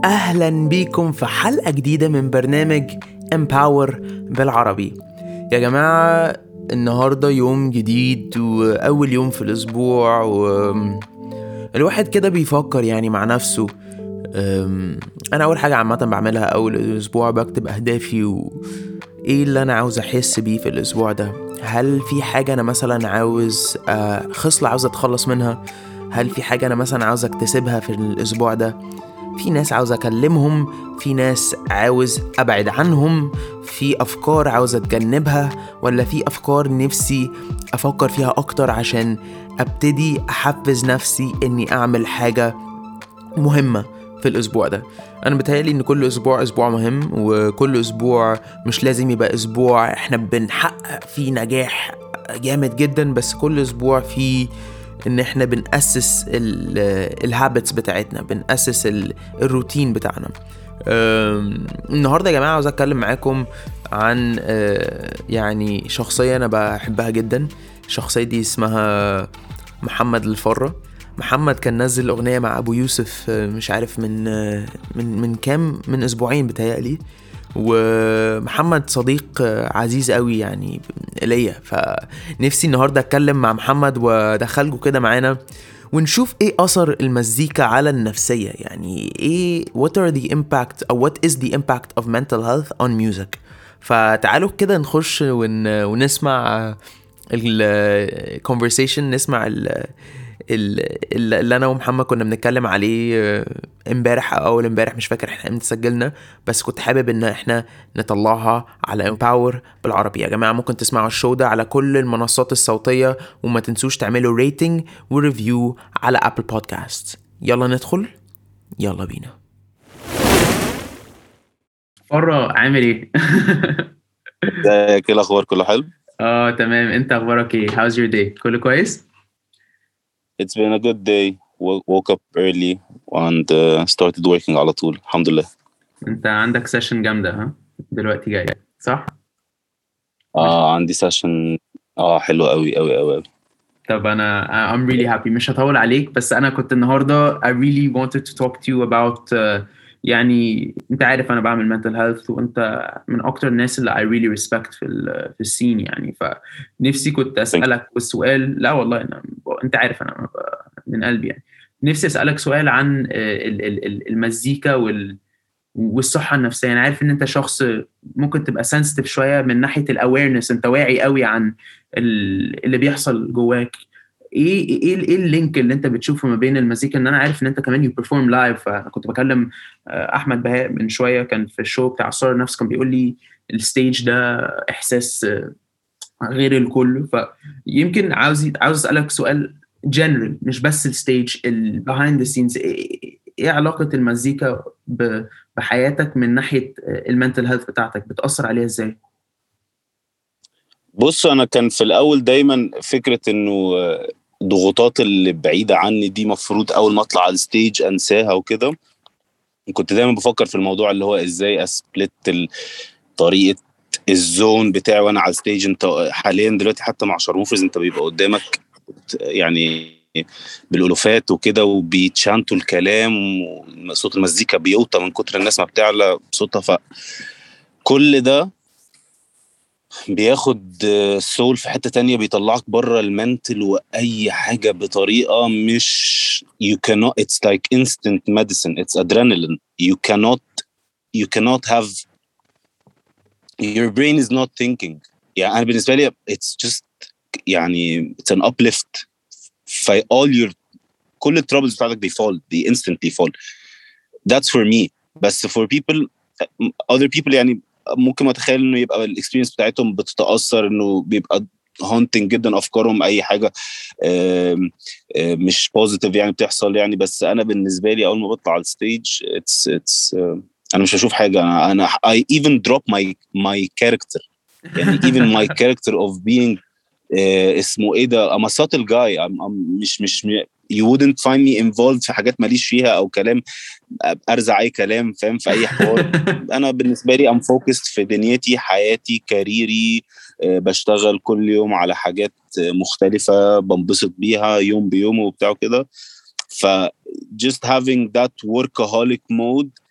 أهلا بيكم في حلقة جديدة من برنامج Empower بالعربي يا جماعة النهاردة يوم جديد وأول يوم في الأسبوع والواحد كده بيفكر يعني مع نفسه أم، أنا أول حاجة عامة بعملها أول الأسبوع بكتب أهدافي وإيه اللي أنا عاوز أحس بيه في الأسبوع ده هل في حاجة أنا مثلا عاوز آه، خصلة عاوز أتخلص منها هل في حاجة أنا مثلا عاوز أكتسبها في الأسبوع ده في ناس عاوز أكلمهم في ناس عاوز أبعد عنهم في أفكار عاوز أتجنبها ولا في أفكار نفسي أفكر فيها أكتر عشان أبتدي أحفز نفسي إني أعمل حاجة مهمة في الأسبوع ده أنا بتهيألي إن كل أسبوع أسبوع مهم وكل أسبوع مش لازم يبقى أسبوع إحنا بنحقق فيه نجاح جامد جدا بس كل أسبوع فيه إن إحنا بنأسس الهابتس بتاعتنا بنأسس ال- الروتين بتاعنا أم، النهارده يا جماعه عاوز اتكلم معاكم عن أه، يعني شخصيه انا بحبها جدا الشخصيه دي اسمها محمد الفره محمد كان نزل اغنيه مع ابو يوسف أه، مش عارف من أه، من من كام من اسبوعين بتهيألي ومحمد صديق أه، عزيز قوي يعني ليا فنفسي النهارده اتكلم مع محمد وادخلكوا كده معانا ونشوف ايه اثر المزيكا على النفسيه يعني ايه what are the impact او what is the impact of mental health on music فتعالوا كده نخش ون... ونسمع ال conversation نسمع ال ال- اللي انا ومحمد كنا بنتكلم عليه آه، امبارح او اول امبارح مش فاكر احنا امتى سجلنا بس كنت حابب ان احنا نطلعها على امباور بالعربي يا جماعه ممكن تسمعوا الشو ده على كل المنصات الصوتيه وما تنسوش تعملوا ريتنج وريفيو على ابل بودكاست يلا ندخل يلا بينا مرة عامل ايه؟ ازيك ايه الاخبار كله حلو اه تمام انت اخبارك ايه؟ How's your day؟ كله كويس؟ It's been a good day Wo- woke up early and uh, started working على طول الحمد لله انت عندك سيشن جامدة ها؟ دلوقتي جاي صح؟ اه عندي سيشن اه حلو قوي قوي قوي قوي طب انا I'm really happy مش هطول عليك بس انا كنت النهارده I really wanted to talk to you about uh, يعني انت عارف انا بعمل mental health وانت من اكتر الناس اللي I really respect في ال في السين يعني فنفسي كنت اسالك والسؤال لا والله انا انت عارف انا ب- من قلبي يعني نفسي اسالك سؤال عن uh, ال- ال- ال- المزيكا وال والصحه النفسيه انا عارف ان انت شخص ممكن تبقى سنسيتيف شويه من ناحيه الاويرنس انت واعي قوي عن ال- اللي بيحصل جواك ايه ايه ايه اللينك اللي انت بتشوفه ما بين المزيكا ان انا عارف ان انت كمان يو بيرفورم لايف فانا كنت بكلم آه، احمد بهاء من شويه كان في الشو بتاع صار النفس كان بيقول لي الستيج ده احساس آه، غير الكل فيمكن عاوز عاوز اسالك سؤال جنرال مش بس الستيج البيهايند ذا سينز ايه علاقه المزيكا ب- بحياتك من ناحيه المنتل هيلث بتاعتك بتاثر عليها ازاي؟ بص انا كان في الاول دايما فكره انه آه، ضغوطات اللي بعيده عني دي مفروض اول ما اطلع على الستيج انساها وكده كنت دايما بفكر في الموضوع اللي هو ازاي اسبلت ال- طريقه الزون بتاعي وانا على الستيج انت حاليا دلوقتي حتى مع شارموفرز انت بيبقى قدامك يعني بالالوفات وكده وبيتشانتوا الكلام وصوت المزيكا بيوطى من كتر الناس ما بتعلى صوتها فكل ده بياخد السول في حتة تانية بيطلعك بره المنتل وأي حاجة بطريقة مش you cannot it's like instant medicine it's adrenaline you cannot you cannot have your brain is not thinking يعني أنا بالنسبة لي it's just يعني it's an uplift ف all your كل الترابلز بتاعتك بيفول بي instantly fall that's for me بس for people other people يعني ممكن اتخيل انه يبقى الاكسبيرينس بتاعتهم بتتاثر انه بيبقى هونتنج جدا افكارهم اي حاجه آم، آم، مش بوزيتيف يعني بتحصل يعني بس انا بالنسبه لي اول ما بطلع على الستيج اتس اتس انا مش هشوف حاجه انا انا I even drop my my character يعني even my character of being آه، اسمه ايه ده I'm a subtle guy I'm, I'm مش مش you wouldn't find me involved في حاجات ماليش فيها او كلام ارزع اي كلام فاهم في اي حوار انا بالنسبه لي ام فوكست في دنيتي حياتي كاريري آه، بشتغل كل يوم على حاجات آه، مختلفه بنبسط بيها يوم بيوم وبتاع كده ف just having that workaholic mode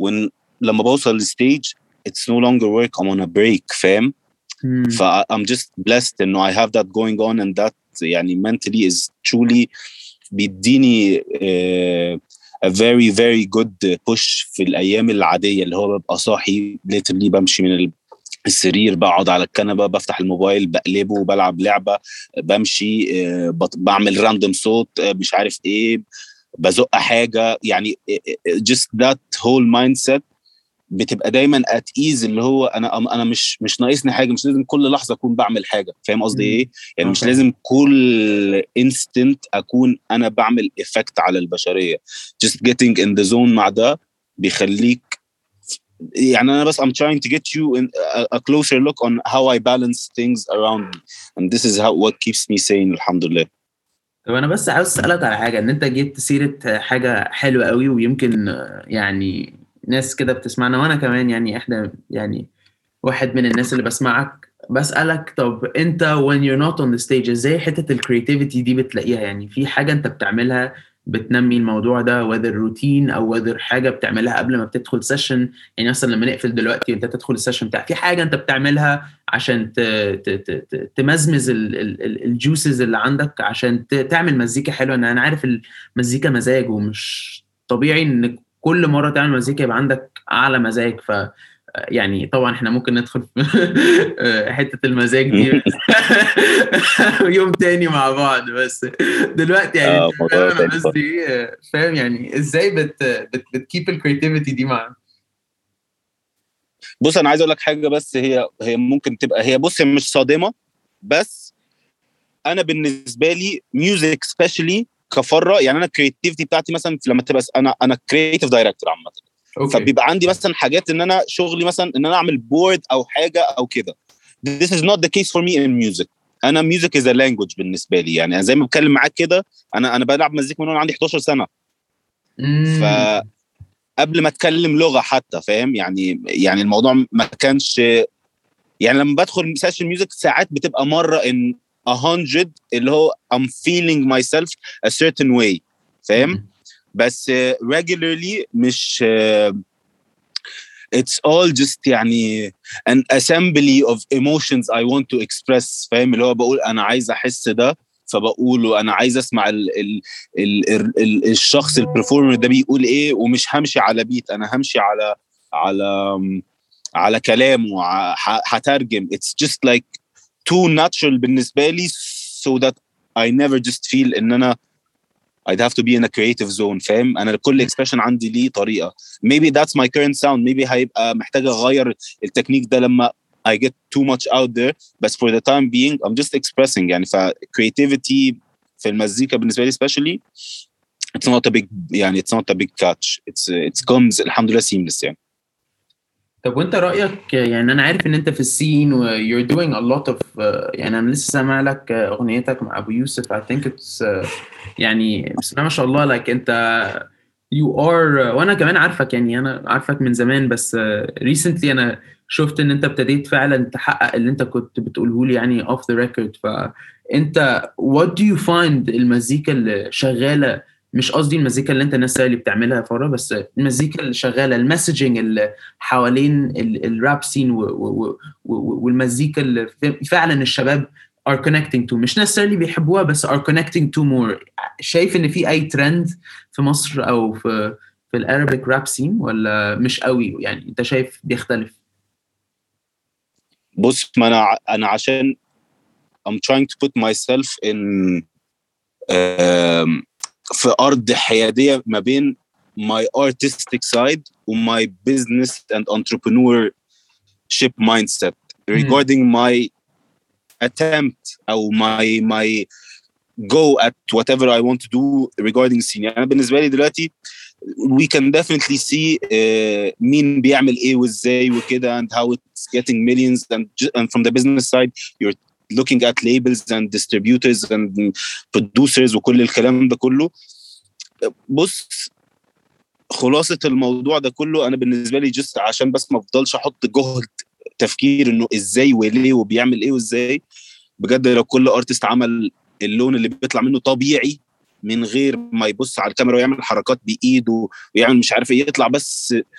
when لما بوصل للستيج it's no longer work I'm on a break فاهم مم. ف I'm just blessed انه I have that going on and that يعني mentally is truly بيديني uh, a very very good push في الايام العاديه اللي هو ببقى صاحي literally بمشي من ال- السرير بقعد على الكنبه بفتح الموبايل بقلبه بلعب لعبه بمشي آه، بط- بعمل راندوم صوت آه، مش عارف ايه بزق حاجه يعني آه، آه، just that whole mindset بتبقى دايما ات ايز اللي هو انا انا مش مش ناقصني حاجه مش لازم كل لحظه اكون بعمل حاجه فاهم قصدي مم. ايه يعني مش أوكي. لازم كل انستنت اكون انا بعمل افكت على البشريه just getting in the zone مع ده بيخليك يعني انا بس I'm trying to get you in a, a closer look on how I balance things around me and this is how what keeps me sane الحمد لله طب انا بس عاوز اسالك على حاجه ان انت جبت سيره حاجه حلوه قوي ويمكن آه، يعني ناس كده بتسمعنا وانا كمان يعني احنا يعني واحد من الناس اللي بسمعك بسالك طب انت when you're not on the stage ازاي حته الكرياتيفيتي دي بتلاقيها يعني في حاجه انت بتعملها بتنمي الموضوع ده whether روتين او whether حاجه بتعملها قبل ما بتدخل سيشن يعني مثلا لما نقفل دلوقتي وانت تدخل السيشن بتاعك في حاجه انت بتعملها عشان ت- ت- ت- ت- تمزمز الجوسز اللي عندك عشان ت- تعمل مزيكا حلوه ان انا عارف المزيكا مزاج ومش طبيعي ان كل مره تعمل مزيكا يبقى عندك اعلى مزاج ف يعني طبعا احنا ممكن ندخل في حته المزاج دي يوم تاني مع بعض بس دلوقتي يعني آه، أنت موضوع فاهم انا تاني قصدي ايه فاهم يعني ازاي بت بت بتكيب الكريتيفيتي دي معاك بص انا عايز اقول لك حاجه بس هي هي ممكن تبقى هي بص هي مش صادمه بس انا بالنسبه لي ميوزك سبيشالي كفره يعني انا الكريتيفيتي بتاعتي مثلا لما تبقى انا انا كريتيف دايركتور عامه اوكي فبيبقى عندي مثلا حاجات ان انا شغلي مثلا ان انا اعمل بورد او حاجه او كده this is not the case for me in music انا music is a language بالنسبه لي يعني أنا زي ما بتكلم معاك كده انا انا بلعب مزيكا من وانا عندي 11 سنه مم. ف قبل ما اتكلم لغه حتى فاهم يعني يعني الموضوع ما كانش يعني لما بدخل سيشن ميوزك ساعات بتبقى مره ان 100 اللي هو I'm feeling myself a certain way فاهم بس uh, regularly مش uh, it's all just يعني an assembly of emotions I want to express فاهم اللي هو بقول انا عايز احس ده فبقوله انا عايز اسمع ال ال ال ال ال الشخص البرفورمر ده بيقول ايه ومش همشي على بيت انا همشي على على على كلامه ع- ه- هترجم it's just like too natural بالنسبه لي so that I never just feel ان انا I'd have to be in a creative zone فاهم انا كل expression عندي ليه طريقه maybe that's my current sound maybe هيبقى محتاج اغير التكنيك ده لما I get too much out there بس for the time being I'm just expressing يعني ف creativity في المزيكا بالنسبه لي especially it's not a big يعني it's not a big catch it's it comes الحمد لله seamless يعني طب وانت رايك يعني انا عارف ان انت في السين و you're doing a lot of uh, يعني انا لسه سامع لك uh, اغنيتك مع ابو يوسف I think it's uh, يعني بسم الله ما شاء الله like انت you are وانا كمان عارفك يعني انا عارفك من زمان بس uh, recently انا شفت ان انت ابتديت فعلا تحقق اللي انت كنت بتقوله لي يعني off the record فانت what do you find المزيكا اللي شغاله مش قصدي المزيكا اللي انت الناس اللي بتعملها فورا بس المزيكا اللي شغاله المسجنج اللي حوالين ال- الراب سين و- و- و- و- والمزيكا اللي ف- فعلا الشباب are connecting to مش necessarily بيحبوها بس are connecting to more شايف ان في اي ترند في مصر او في في الارابيك راب سين ولا مش قوي يعني انت شايف بيختلف بص ما انا ع- انا عشان I'm trying to put myself in um, في ارض حياديه ما بين my artistic side و my business and entrepreneurship mindset regarding my attempt او my my go at whatever I want to do regarding scene يعني أنا بالنسبه لي دلوقتي we can definitely see uh, مين بيعمل ايه وازاي وكده and how it's getting millions and, ju- and from the business side you're looking at labels and distributors and producers وكل الكلام ده كله بص خلاصة الموضوع ده كله انا بالنسبة لي جست عشان بس ما افضلش احط جهد تفكير انه ازاي وليه وبيعمل ايه وازاي بجد لو كل ارتست عمل اللون اللي بيطلع منه طبيعي من غير ما يبص على الكاميرا ويعمل حركات بايده ويعمل مش عارف ايه يطلع بس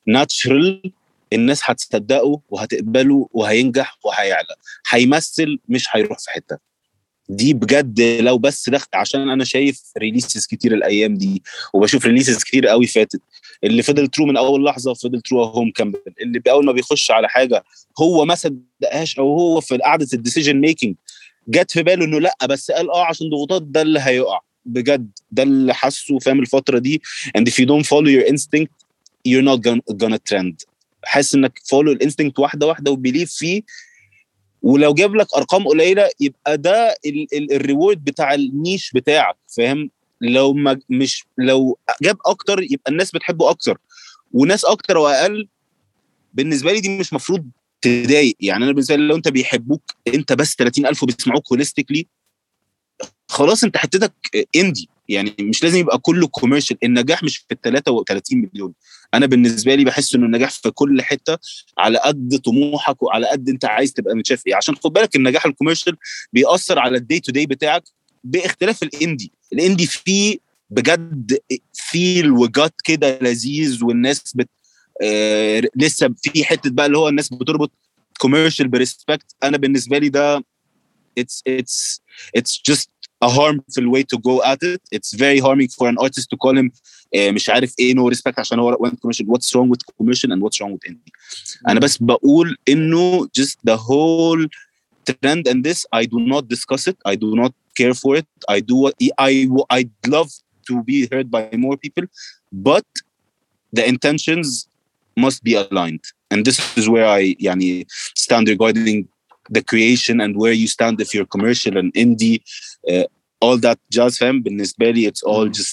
ناتشرال الناس هتصدقه وهتقبله وهينجح وهيعلى هيمثل مش هيروح في حته دي بجد لو بس دخل عشان انا شايف ريليسز كتير الايام دي وبشوف ريليسز كتير قوي فاتت اللي فضل ترو من اول لحظه فضل ترو هوم كامبل اللي اول ما بيخش على حاجه هو ما صدقهاش او هو في قعده الديسيجن ميكنج جت في باله انه لا بس قال اه عشان ضغوطات ده اللي هيقع بجد ده اللي حاسه فاهم الفتره دي and if you don't follow your instinct you're not gonna, gonna trend حاسس انك فولو الانستنكت واحده واحده وبيليف فيه ولو جاب لك ارقام قليله يبقى ده الريورد بتاع النيش بتاعك فاهم لو ما مش لو جاب اكتر يبقى الناس بتحبه اكتر وناس اكتر واقل بالنسبه لي دي مش مفروض تضايق يعني انا بالنسبه لي لو انت بيحبوك انت بس 30000 وبيسمعوك هوليستيكلي خلاص انت حتتك اندي يعني مش لازم يبقى كله كوميرشال النجاح مش في ال 33 مليون انا بالنسبه لي بحس انه النجاح في كل حته على قد طموحك وعلى قد انت عايز تبقى متشاف ايه عشان خد بالك النجاح الكوميرشال بيأثر على الدي تو دي بتاعك باختلاف الاندي الاندي فيه بجد فيل وجات كده لذيذ والناس بت آه لسه في حته بقى اللي هو الناس بتربط كوميرشال بريسبكت انا بالنسبه لي ده it's it's it's just a harmful way to go at it. It's very harming for an artist to call him uh, مش عارف ايه no respect عشان هو went commercial. What's wrong with commercial and what's wrong with indie? انا بس بقول انه just the whole trend and this I do not discuss it. I do not care for it. I do I I'd love to be heard by more people, but the intentions must be aligned. And this is where I يعني stand regarding the creation and where you stand if you're commercial and indie uh, all that jazz fam بالنسبه لي it's all just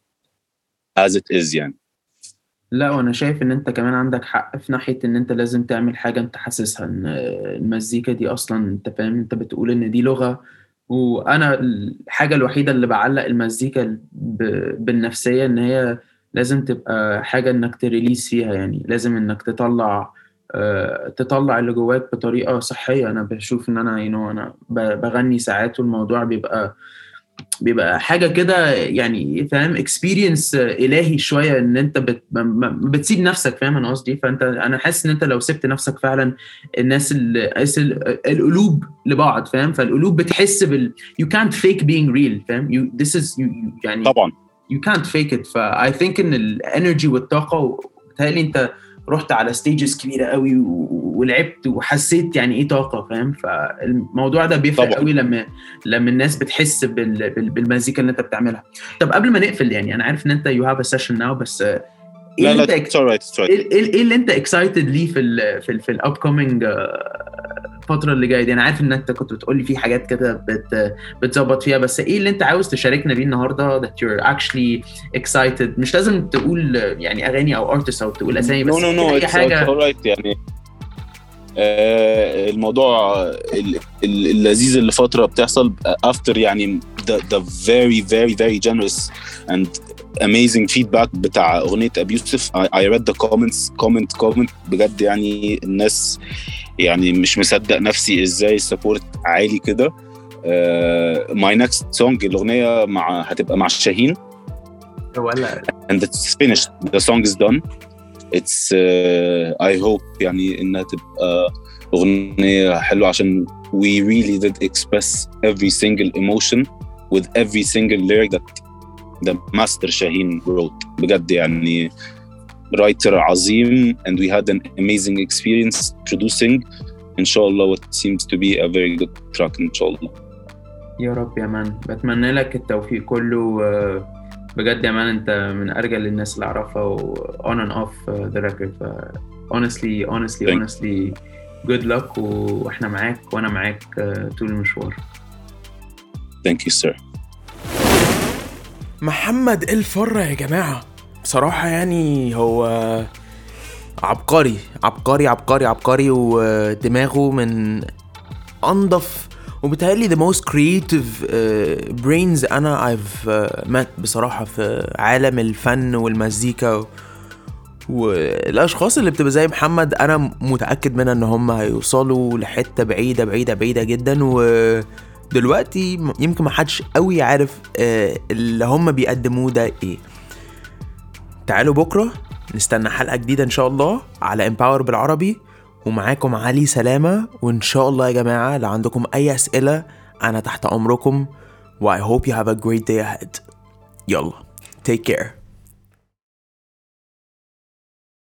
as it is يعني لا وانا شايف ان انت كمان عندك حق في ناحيه ان انت لازم تعمل حاجه انت حاسسها ان المزيكا دي اصلا انت فاهم انت بتقول ان دي لغه وانا الحاجه الوحيده اللي بعلق المزيكا بالنفسيه ان هي لازم تبقى حاجه انك تريليس فيها يعني لازم انك تطلع Uh, تطلع اللي جواك بطريقه صحيه انا بشوف ان انا ينو انا بغني ساعات والموضوع بيبقى بيبقى حاجه كده يعني فاهم اكسبيرينس الهي شويه ان انت بت بتسيب نفسك فاهم انا قصدي فانت انا حاسس ان انت لو سبت نفسك فعلا الناس القلوب لبعض فاهم فالقلوب بتحس بال you can't fake being real فاهم you this is you, يعني طبعا you can't fake it فاي ثينك ان الانرجي والطاقه بتهيألي انت رحت على ستيجز كبيره قوي ولعبت وحسيت يعني ايه طاقه فاهم فالموضوع ده بيفرق طبعا. قوي لما لما الناس بتحس بال... بال... بالمزيكا اللي انت بتعملها طب قبل ما نقفل يعني انا عارف ان انت يو هاف ا سيشن ناو بس ايه لا اللي لا انت it's alright it's alright ايه إيه اللي انت اكسايتد ليه في ال في ال في الاب كومينج الفتره اللي جايه دي انا عارف ان انت كنت بتقول لي في حاجات كده بت بتظبط فيها بس ايه اللي انت عاوز تشاركنا بيه النهارده that you're actually excited مش لازم تقول يعني اغاني او ارتست او تقول اسامي بس no no no اي it's, حاجه it's alright يعني آه الموضوع ال- ال- اللذيذ اللي فتره بتحصل after يعني the, the very very very generous and amazing feedback بتاع اغنيه ابي يوسف I, I read the comments comment comment بجد يعني الناس يعني مش مصدق نفسي ازاي السبورت عالي كده ماي نكست سونج الاغنيه مع هتبقى مع شاهين ولا and it's finished the song is done it's uh, I hope يعني انها تبقى اغنيه حلوه عشان we really did express every single emotion with every single lyric that the master Shaheen wrote بجد يعني writer عظيم and we had an amazing experience producing ان شاء الله what seems to be a very good track ان شاء الله يا رب يا مان بتمنى لك التوفيق كله آه، بجد يا مان انت من ارجل الناس اللي اعرفها و on and off uh, the record ف honestly honestly Thank- honestly good luck و- واحنا معاك وانا معاك آه، طول المشوار thank you sir محمد الفرة يا جماعة بصراحة يعني هو عبقري عبقري عبقري عبقري ودماغه من أنظف وبالتالي the most creative uh, brains أنا I've uh, met بصراحة في عالم الفن والمزيكا والاشخاص اللي بتبقى زي محمد انا متاكد منها ان هم هيوصلوا لحته بعيده بعيده بعيده جدا ودلوقتي م- يمكن ما حدش قوي عارف آه، اللي هم بيقدموه ده ايه تعالوا بكره نستنى حلقة جديدة إن شاء الله على امباور بالعربي ومعاكم علي سلامة وإن شاء الله يا جماعة لو عندكم أي أسئلة أنا تحت أمركم و I hope you have a great day ahead يلا take care